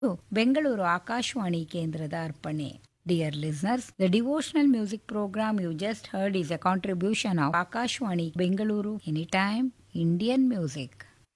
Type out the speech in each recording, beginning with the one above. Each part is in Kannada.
ಬೆಂಗಳೂರು ಆಕಾಶವಾಣಿ ಕೇಂದ್ರದ ಅರ್ಪಣೆ Dear listeners, the devotional music program you just heard is a contribution of Akashwani Bengaluru Anytime Indian Music.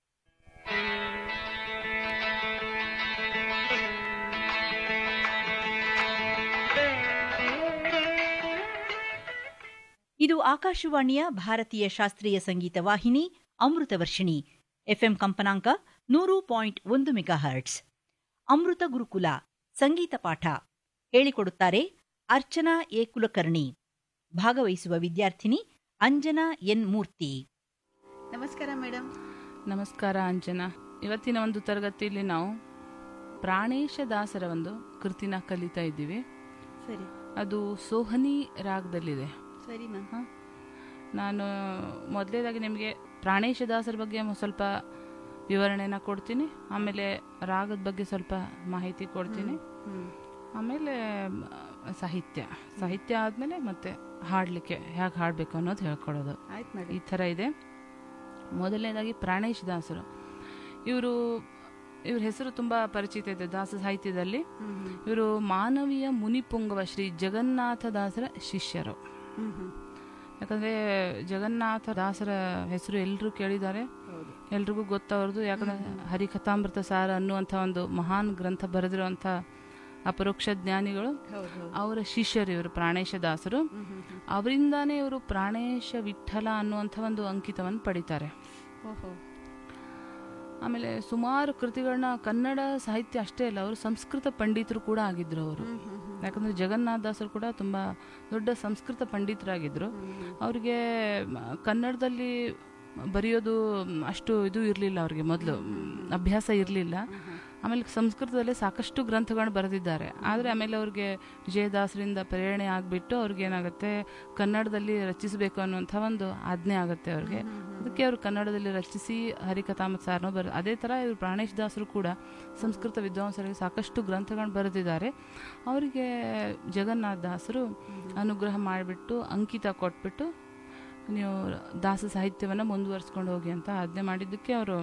ಇದು ಆಕಾಶವಾಣಿಯ ಭಾರತೀಯ ಶಾಸ್ತ್ರೀಯ ಸಂಗೀತ ವಾಹಿನಿ ಅಮೃತ ವರ್ಷಿಣಿ ಎಫ್ಎಂ ಕಂಪನಾಂಕ ನೂರು ಪಾಯಿಂಟ್ ಒಂದು ಮೆಗಾ ಹರ್ಟ್ಸ್ ಅಮೃತ ಗುರುಕುಲ ಸಂಗೀತ ಪಾಠ ಹೇಳಿಕೊಡುತ್ತಾರೆ ಅರ್ಚನಾ ಎ ಕುಲಕರ್ಣಿ ಭಾಗವಹಿಸುವ ವಿದ್ಯಾರ್ಥಿನಿ ಅಂಜನಾ ಎನ್ ಮೂರ್ತಿ ನಮಸ್ಕಾರ ಮೇಡಮ್ ನಮಸ್ಕಾರ ಅಂಜನಾ ಇವತ್ತಿನ ಒಂದು ತರಗತಿಯಲ್ಲಿ ನಾವು ಪ್ರಾಣೇಶ ದಾಸರ ಒಂದು ಕೃತಿನ ಕಲಿತಾ ಇದ್ದೀವಿ ಸರಿ ಅದು ಸೋಹನಿ ರಾಗದಲ್ಲಿದೆ ಸರಿ ಮ್ಯಾಮ್ ಹ? ನಾನು ಮೊದಲೇದಾಗಿ ನಿಮಗೆ ಪ್ರಾಣೇಶ ದಾಸರ ಬಗ್ಗೆ ಒಂದು ಸ್ವಲ್ಪ ವಿವರಣೆನ ಕೊಡ್ತೀನಿ ಆಮೇಲೆ ರಾಗದ ಬಗ್ಗೆ ಸ್ವಲ್ಪ ಮಾಹಿತಿ ಕೊಡ್ತೀನಿ ಹ್ಮ್ ಆಮೇಲೆ ಮ್, ಸಾಹಿತ್ಯ ಸಾಹಿತ್ಯ ಆದಮೇಲೆ ಮತ್ತೆ ಹಾಡಲಿಕ್ಕೆ ಹೇಗೆ ಹಾಡಬೇಕು ಅನ್ನೋದು ಹೇಳ್ಕೊಡೋದು ಆಯ್ತು ಈ ಮೇಡಮ್ ಥರ ಇದೆ ಮೊದಲನೇದಾಗಿ ಪ್ರಾಣೇಶ್ ದಾಸರು ಇವರು ಇವ್ರ ಹೆಸರು ತುಂಬ ಪರಿಚಿತ ಇದೆ ದಾಸ ಸಾಹಿತ್ಯದಲ್ಲಿ ಹ್ಮ್ ಹ್ಮ್ ಇವರು ಮಾನವೀಯ ಮುನಿಪುಂಗವ ಶ್ರೀ ಜಗನ್ನಾಥ ದಾಸರ ಶಿಷ್ಯರು ಹ್ಮ್ ಹ್ಮ್ ಯಾಕಂದ್ರೆ ಜಗನ್ನಾಥ ದಾಸರ ಹೆಸರು ಎಲ್ಲರೂ ಕೇಳಿದ್ದಾರೆ ಹೌದು ಎಲ್ರಿಗೂ ಗೊತ್ತವ್ರದ್ದು ಯಾಕಂದ್ರೆ ಹರಿಕಥಾಮೃತ ಸಾರ ಅನ್ನುವಂಥ ಒಂದು ಮಹಾನ್ ಗ್ರಂಥ ಬರೆದಿರುವಂಥ ಅಪರೋಕ್ಷ ಜ್ಞಾನಿಗಳು ಹೌದು ಹೌದು ಅವರ ಶಿಷ್ಯರು ಇವರು ಪ್ರಾಣೇಶ ದಾಸರು ಹ್ಮ್ ಹ್ಮ್ ಹ್ಮ್ ಅವರಿಂದಾನೇ ಇವರು ಪ್ರಾಣೇಶ ವಿಠಲ ಅನ್ನುವಂಥ ಒಂದು ಅಂಕಿತವನ್ನು ಪಡಿತಾರೆ ಓಹೋ ಆಮೇಲೆ ಸುಮಾರು ಕೃತಿಗಳನ್ನ ಕನ್ನಡ ಸಾಹಿತ್ಯ ಅಷ್ಟೇ ಅಲ್ಲ ಅವರು ಸಂಸ್ಕೃತ ಪಂಡಿತರು ಕೂಡ ಆಗಿದ್ರು ಅವರು ಹ್ಮ್ ಹ್ಮ್ ಹ್ಮ್ ಯಾಕಂದ್ರೆ ಜಗನ್ನಾಥ ದಾಸರು ಕೂಡ ತುಂಬಾ ದೊಡ್ಡ ಸಂಸ್ಕೃತ ಪಂಡಿತರಾಗಿದ್ರು ಅವರಿಗೆ ಕನ್ನಡದಲ್ಲಿ ಬರೆಯೋದು ಅಷ್ಟು ಇದು ಇರಲಿಲ್ಲ ಅವ್ರಿಗೆ ಮೊದಲು ಅಭ್ಯಾಸ ಇರಲಿಲ್ಲ ಆಮೇಲೆ ಸಂಸ್ಕೃತದಲ್ಲಿ ಸಾಕಷ್ಟು ಗ್ರಂಥಗಳನ್ನ ಬರೆದಿದ್ದಾರೆ ಆದರೆ ಆಮೇಲೆ ಅವ್ರಿಗೆ ವಿಜಯದಾಸರಿಂದ ಪ್ರೇರಣೆ ಆಗಿಬಿಟ್ಟು ಅವ್ರಿಗೆ ಏನಾಗುತ್ತೆ ಕನ್ನಡದಲ್ಲಿ ರಚಿಸಬೇಕು ಅನ್ನುವಂಥ ಒಂದು ಆಜ್ಞೆ ಆಗುತ್ತೆ ಅವ್ರಿಗೆ ಅದಕ್ಕೆ ಅವರು ಕನ್ನಡದಲ್ಲಿ ರಚಿಸಿ ಹರಿಕಥಾಮತ್ ಸಾರನು ಬರ ಅದೇ ಥರ ಇವರು ಪ್ರಾಣೇಶ್ ದಾಸರು ಕೂಡ ಸಂಸ್ಕೃತ ವಿದ್ವಾಂಸರಿಗೆ ಸಾಕಷ್ಟು ಗ್ರಂಥಗಳನ್ನ ಬರೆದಿದ್ದಾರೆ ಅವರಿಗೆ ಜಗನ್ನಾಥ ದಾಸರು ಅನುಗ್ರಹ ಮಾಡಿಬಿಟ್ಟು ಅಂಕಿತ ಕೊಟ್ಬಿಟ್ಟು ನೀವು ದಾಸ ಸಾಹಿತ್ಯವನ್ನು ಮುಂದುವರಿಸ್ಕೊಂಡು ಹೋಗಿ ಅಂತ ಆಜ್ಞೆ ಮಾಡಿದ್ದಕ್ಕೆ ಅವರು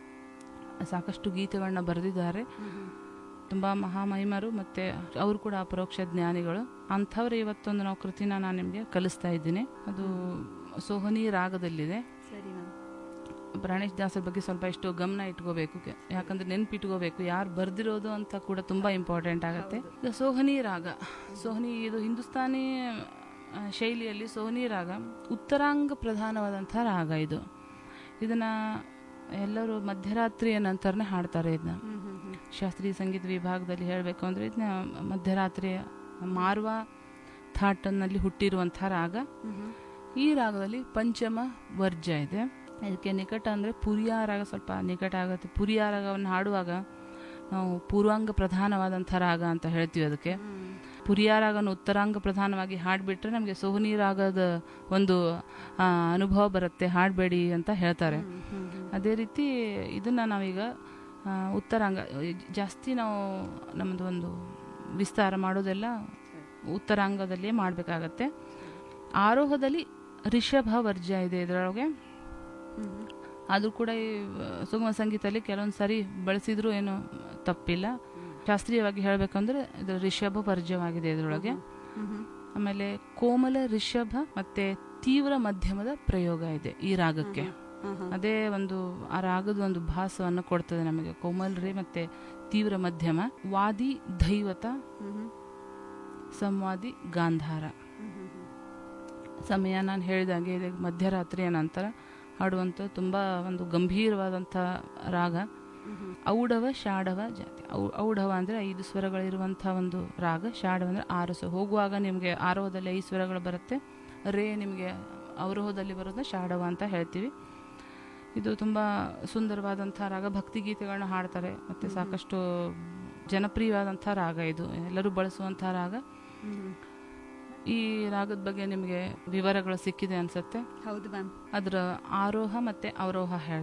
ಸಾಕಷ್ಟು ಗೀತೆಗಳನ್ನ ಬರೆದಿದ್ದಾರೆ ತುಂಬ ಮಹಾಮಹಿಮರು ಮತ್ತು ಅವರು ಕೂಡ ಅಪರೋಕ್ಷ ಜ್ಞಾನಿಗಳು ಅಂಥವ್ರು ಇವತ್ತೊಂದು ನಾವು ಕೃತಿನ ನಾನು ನಿಮಗೆ ಕಲಿಸ್ತಾ ಇದ್ದೀನಿ ಅದು ಸೋಹನಿ ರಾಗದಲ್ಲಿದೆ ಸರಿ ಮ್ಯಾಮ್ ಪ್ರಾಣೇಶ್ ದಾಸರ ಬಗ್ಗೆ ಸ್ವಲ್ಪ ಇಷ್ಟು ಗಮನ ಇಟ್ಕೋಬೇಕು ಕೆ- ಯಾಕಂದ್ರೆ ನೆನ್ಪಿಟ್ಕೋಬೇಕು ಯಾರು ಬರ್ದಿರೋದು ಅಂತ ಕೂಡ ತುಂಬಾ ಇಂಪಾರ್ಟೆಂಟ್ ಆಗುತ್ತೆ ಇದು ಸೋಹನಿ ರಾಗ ಸೋಹನಿ ಇದು ಹಿಂದೂಸ್ತಾನಿ ಆ, ಶೈಲಿಯಲ್ಲಿ ಸೋಹನಿ ರಾಗ ಉತ್ತರಾಂಗ ಪ್ರಧಾನವಾದಂಥ ರಾಗ ಇದು ಇದನ್ನ ಎಲ್ಲರೂ ಮಧ್ಯರಾತ್ರಿಯ ನಂತರನೇ ಹಾಡ್ತಾರೆ ಇದನ್ನ ಹ್ಮ್ ಹ್ಮ್ ಹ್ಮ್ ಶಾಸ್ತ್ರೀಯ ಸಂಗೀತ ವಿಭಾಗದಲ್ಲಿ ಹೇಳಬೇಕು ಅಂದರೆ ಇದನ್ನ ಮಧ್ಯರಾತ್ರಿಯ ಮಾರ್ವ ಥಾಟನ್ನಲ್ಲಿ ಹುಟ್ಟಿರುವಂಥ ರಾಗ ಹ್ಮ್ ಹ್ಮ್ ಈ ರಾಗದಲ್ಲಿ ಪಂಚಮ ವರ್ಜ ಇದೆ ಇದಕ್ಕೆ ನಿಕಟ ಅಂದರೆ ಪುರಿಯ ರಾಗ ಸ್ವಲ್ಪ ನಿಕಟ ಆಗುತ್ತೆ ಪುರಿಯ ರಾಗವನ್ನು ಹಾಡುವಾಗ ನಾವು ಪೂರ್ವಾಂಗ ಪ್ರಧಾನವಾದಂಥ ರಾಗ ಅಂತ ಹೇಳ್ತೀವಿ ಅದಕ್ಕೆ ಹ್ಮ್ ಪುರಿಯ ರಾಗನ ಉತ್ತರಾಂಗ ಪ್ರಧಾನವಾಗಿ ಹಾಡ್ಬಿಟ್ರೆ ನಮಗೆ ಸೋಹನಿ ರಾಗದ ಒಂದು ಆ, ಅನುಭವ ಬರುತ್ತೆ ಹಾಡಬೇಡಿ ಅಂತ ಹೇಳ್ತಾರೆ ಹ್ಮ್ ಹ್ಮ್ ಹ್ಮ್ ಅದೇ ರೀತಿ ಇದನ್ನ ನಾವೀಗ ಆ, ಉತ್ತರಾಂಗ ಜಾಸ್ತಿ ನಾವು ನಮ್ಮದು ಒಂದು ವಿಸ್ತಾರ ಮಾಡೋದೆಲ್ಲ ಉತ್ತರಾಂಗದಲ್ಲಿಯೇ ಮಾಡಬೇಕಾಗತ್ತೆ ಆರೋಹದಲ್ಲಿ ರಿಷಭ ವರ್ಜ ಇದೆ ಇದರೊಳಗೆ ಹ್ಮ್ ಹ್ಮ್ ಆದರೂ ಕೂಡ ಈ ಆ, ಸುಗಮ ಸಂಗೀತದಲ್ಲಿ ಕೆಲವೊಂದು ಸಾರಿ ಬಳಸಿದ್ರು ಏನು ತಪ್ಪಿಲ್ಲ ಶಾಸ್ತ್ರೀಯವಾಗಿ ಹೇಳಬೇಕಂದ್ರೆ ಇದು ರಿಷಭ ವರ್ಜವಾಗಿದೆ ಇದರೊಳಗೆ ಹ್ಮ್ ಹ್ಮ್ ಆಮೇಲೆ ಕೋಮಲ ರಿಷಭ ಮತ್ತೆ ತೀವ್ರ ಮಧ್ಯಮದ ಪ್ರಯೋಗ ಇದೆ ಈ ರಾಗಕ್ಕೆ ಹ್ಮ್ ಹ್ಮ್ ಅದೇ ಒಂದು ಆ ರಾಗದ ಒಂದು ಭಾಸವನ್ನು ಕೊಡ್ತದೆ ನಮಗೆ ಕೋಮಲ್ರಿ ಮತ್ತೆ ತೀವ್ರ ಮಧ್ಯಮ ವಾದಿ ದೈವತ ಹ್ಮ್ ಹ್ಮ್ ಸಂವಾದಿ ಗಾಂಧಾರ ಹ್ಮ್ ಹ್ಮ್ ಹ್ಮ್ ಸಮಯ ನಾನು ಹೇಳಿದಾಗೆ ಇದೆ ಮಧ್ಯರಾತ್ರಿಯ ನಂತರ ಹಾಡುವಂಥ ತುಂಬ ಒಂದು ಗಂಭೀರವಾದಂಥ ರಾಗ ಹ್ಮ್ ಹ್ಮ್ ಔಡವ ಶಾಡವ ಜಾತಿ ಔ ಔಡವ ಅಂದರೆ ಐದು ಸ್ವರಗಳಿರುವಂಥ ಒಂದು ರಾಗ ಶಾಡವ ಅಂದರೆ ಆರು ಸ್ವರ ಹೋಗುವಾಗ ನಿಮಗೆ ಆರೋಹದಲ್ಲಿ ಐದು ಸ್ವರಗಳು ಬರುತ್ತೆ ರೇ ನಿಮಗೆ ಅವರೋಹದಲ್ಲಿ ಬರೋದನ್ನ ಶಾಡವ ಅಂತ ಹೇಳ್ತೀವಿ ಇದು ತುಂಬ ಸುಂದರವಾದಂಥ ರಾಗ ಭಕ್ತಿಗೀತೆಗಳನ್ನ ಹಾಡ್ತಾರೆ ಮತ್ತು ಸಾಕಷ್ಟು ಜನಪ್ರಿಯವಾದಂಥ ರಾಗ ಇದು ಎಲ್ಲರೂ ಬಳಸುವಂಥ ರಾಗ ಹ್ಮ್ ಹ್ಮ್ ಈ ರಾಗದ ಬಗ್ಗೆ ನಿಮಗೆ ವಿವರಗಳು ಸಿಕ್ಕಿದೆ ಅನ್ಸುತ್ತೆ ಹೌದು ಮ್ಯಾಮ್ ಅದರ ಆರೋಹ ಮತ್ತು ಅವರೋಹ ಹೇಳ್ತಾರೆ